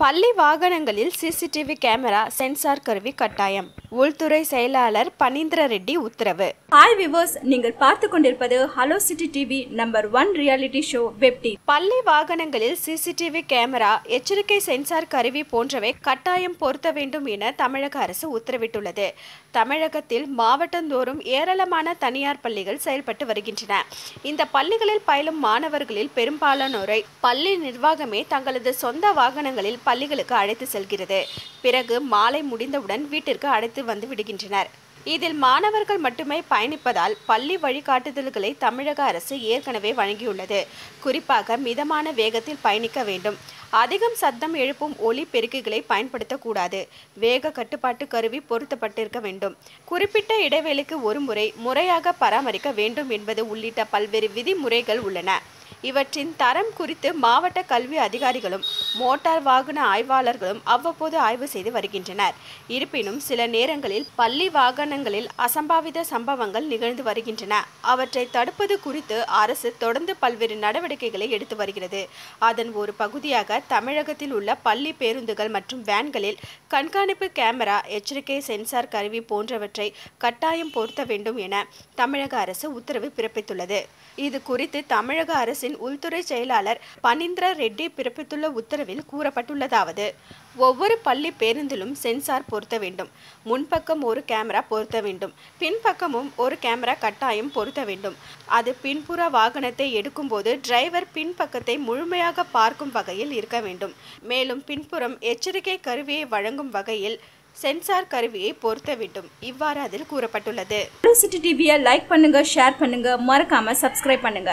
பள்ளி வாகனங்களில் CCTV camera sensor கருவி கட்டாயம் உள்துறை செயலாளர் பனீந்திர ரெட்டி உத்தரவு ஹாய் விவர்ஸ் நீங்கள் பார்த்து கொண்டிருப்பது hello city TV number one reality show web டி பள்ளி வாகனங்களில் சிசிடிவி கேமரா எச்சரிக்கை சென்சார் கருவி போன்றவை கட்டாயம் பொருத்த வேண்டும் என தமிழக அரசு உத்தரவிட்டுள்ளது தமிழகத்தில் மாவட்டந்தோறும் ஏராளமான தனியார் பள்ளிகள் செயல்பட்டு வருகின்றன இந்த பள்ளிகளில் பயிலும் மாணவர்களில் பெரும்பாலானோரை பள்ளி நிர்வாகமே தங்களது சொந்த வாகனங்களில் பள்ளிகளுக்கு அழைத்து செல்கிறது பிறகு மாலை முடிந்தவுடன் வீட்டிற்கு அழைத்து வந்து விடுகின்றனர் இதில் மாணவர்கள் மட்டுமே பயணிப்பதால் பள்ளி வழிகாட்டுதல்களை தமிழக அரசு ஏற்கனவே வழங்கியுள்ளது குறிப்பாக மிதமான வேகத்தில் பயணிக்க வேண்டும் அதிகம் சத்தம் எழுப்பும் ஒலி பெருக்கிகளை பயன்படுத்தக்கூடாது வேக கட்டுப்பாட்டு கருவி பொருத்தப்பட்டிருக்க வேண்டும் குறிப்பிட்ட இடைவெளிக்கு ஒரு முறை முறையாக பராமரிக்க வேண்டும் என்பது உள்ளிட்ட பல்வேறு விதிமுறைகள் உள்ளன இவற்றின் தரம் குறித்து மாவட்ட கல்வி அதிகாரிகளும் மோட்டார் வாகன ஆய்வாளர்களும் அவ்வப்போது ஆய்வு செய்து வருகின்றனர் இருப்பினும் சில நேரங்களில் பள்ளி வாகனங்களில் அசம்பாவித சம்பவங்கள் நிகழ்ந்து வருகின்றன அவற்றை தடுப்பது குறித்து அரசு தொடர்ந்து பல்வேறு நடவடிக்கைகளை எடுத்து வருகிறது அதன் ஒரு பகுதியாக தமிழகத்தில் உள்ள பள்ளி பேருந்துகள் மற்றும் வேன்களில் கண்காணிப்பு கேமரா எச்சரிக்கை சென்சார் கருவி போன்றவற்றை கட்டாயம் பொருத்த வேண்டும் என தமிழக அரசு உத்தரவு பிறப்பித்துள்ளது இது குறித்து தமிழக அரசின் உள்துறை செயலாளர் பனீந்திர ரெட்டி பிறப்பித்துள்ள உத்தரவில் கூறப்பட்டுள்ளதாவது ஒவ்வொரு பள்ளி பேருந்திலும் சென்சார் பொருத்த வேண்டும் முன்பக்கம் ஒரு கேமரா பொருத்த வேண்டும் பின்பக்கமும் ஒரு கேமரா கட்டாயம் பொருத்த வேண்டும் அது பின்புற வாகனத்தை எடுக்கும்போது டிரைவர் பின்பக்கத்தை முழுமையாக பார்க்கும் வகையில் இருக்க வேண்டும் மேலும் பின்புறம் எச்சரிக்கை கருவியை வழங்கும் வகையில் சென்சார் கருவியை பொருத்த வேண்டும் இவ்வாறு அதில் கூறப்பட்டுள்ளது ஹலோ சிட்டி டிவியை லைக் பண்ணுங்க ஷேர் பண்ணுங்க மறக்காம சப்ஸ்கிரைப் பண்ணுங்க